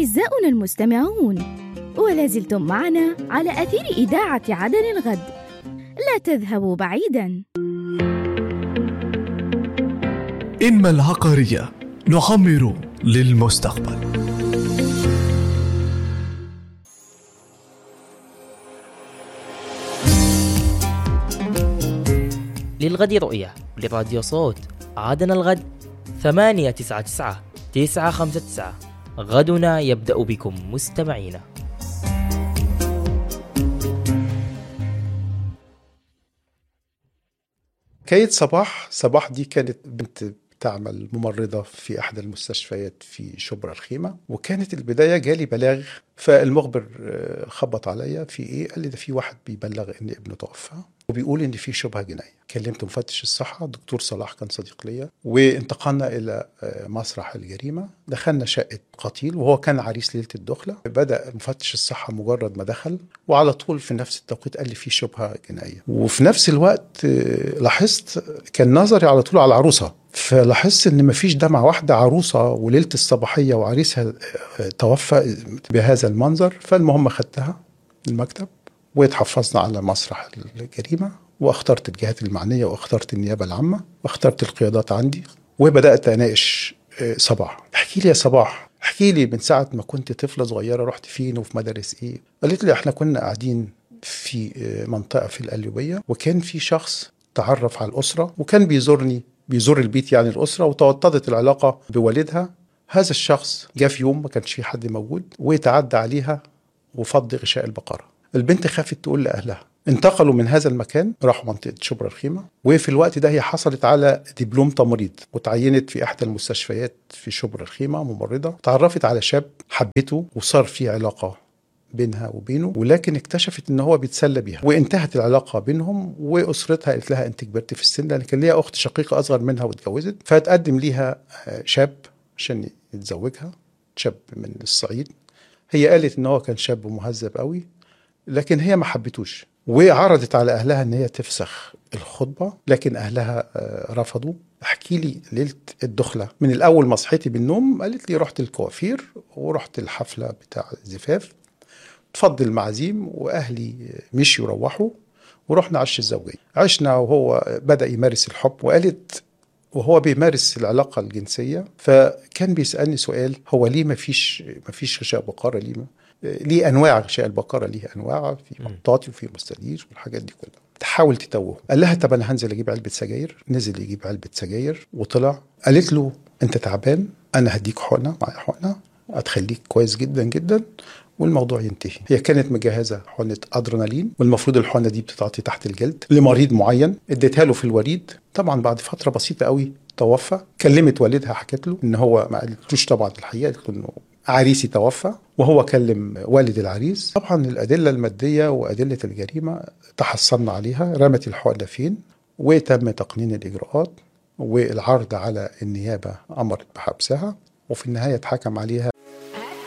أعزاؤنا المستمعون ولا زلتم معنا على أثير إذاعة عدن الغد لا تذهبوا بعيدا إنما العقارية نعمر للمستقبل للغد رؤية لراديو صوت عادنا الغد ثمانية تسعة تسعة تسعة خمسة تسعة غدنا يبدأ بكم مستمعينا كيد صباح صباح دي كانت بنت تعمل ممرضة في أحد المستشفيات في شبرا الخيمة وكانت البداية جالي بلاغ فالمخبر آه، خبط عليا في إيه قال لي ده في واحد بيبلغ إن ابنه توفى وبيقول إن في شبهة جنائية كلمت مفتش الصحة دكتور صلاح كان صديق ليا وانتقلنا إلى آه، مسرح الجريمة دخلنا شقة قتيل وهو كان عريس ليلة الدخلة بدأ مفتش الصحة مجرد ما دخل وعلى طول في نفس التوقيت قال لي في شبهة جنائية وفي نفس الوقت آه، لاحظت كان نظري على طول على العروسة فلاحظت ان مفيش دمعة واحدة عروسة وليلة الصباحية وعريسها آه، توفى بهذا المنظر فالمهم خدتها المكتب واتحفظنا على مسرح الجريمة واخترت الجهات المعنية واخترت النيابة العامة واخترت القيادات عندي وبدأت أناقش آه، صباح احكي لي يا صباح احكي لي من ساعة ما كنت طفلة صغيرة رحت فين وفي مدارس ايه قالت لي احنا كنا قاعدين في آه، منطقة في القليوبية وكان في شخص تعرف على الأسرة وكان بيزورني بيزور البيت يعني الأسرة وتوطدت العلاقة بوالدها هذا الشخص جاء في يوم ما كانش في حد موجود وتعدى عليها وفض غشاء البقرة البنت خافت تقول لأهلها انتقلوا من هذا المكان راحوا منطقة شبرا الخيمة وفي الوقت ده هي حصلت على دبلوم تمريض وتعينت في إحدى المستشفيات في شبرا الخيمة ممرضة تعرفت على شاب حبته وصار في علاقة بينها وبينه ولكن اكتشفت ان هو بيتسلى بيها وانتهت العلاقه بينهم واسرتها قالت لها انت كبرت في السن لان كان ليها اخت شقيقه اصغر منها واتجوزت فتقدم ليها آه، شاب عشان يتزوجها شاب من الصعيد هي قالت ان هو كان شاب مهذب قوي لكن هي ما حبتوش وعرضت على اهلها ان هي تفسخ الخطبه لكن اهلها آه، رفضوا احكي لي ليله الدخله من الاول ما صحيتي بالنوم قالت لي رحت الكوافير ورحت الحفله بتاع الزفاف تفضل المعازيم واهلي مشيوا روحوا ورحنا عش الزوجيه عشنا وهو بدا يمارس الحب وقالت وهو بيمارس العلاقه الجنسيه فكان بيسالني سؤال هو ليه ما فيش ما فيش غشاء بقره ليه ما ليه انواع غشاء البقره ليه انواع في مطاطي وفي مستدير والحاجات دي كلها تحاول تتوه قال لها طب انا هنزل اجيب علبه سجاير نزل يجيب علبه سجاير وطلع قالت له انت تعبان انا هديك حقنه معايا حقنه هتخليك كويس جدا جدا والموضوع ينتهي هي كانت مجهزه حقنه ادرينالين والمفروض الحقنه دي بتتعطي تحت الجلد لمريض معين اديتها له في الوريد طبعا بعد فتره بسيطه قوي توفى كلمت والدها حكت له ان هو ما قالتلوش طبعا الحقيقه قالت له انه عريسي توفى وهو كلم والد العريس طبعا الادله الماديه وادله الجريمه تحصلنا عليها رمت الحقنه فين وتم تقنين الاجراءات والعرض على النيابه امرت بحبسها وفي النهايه اتحكم عليها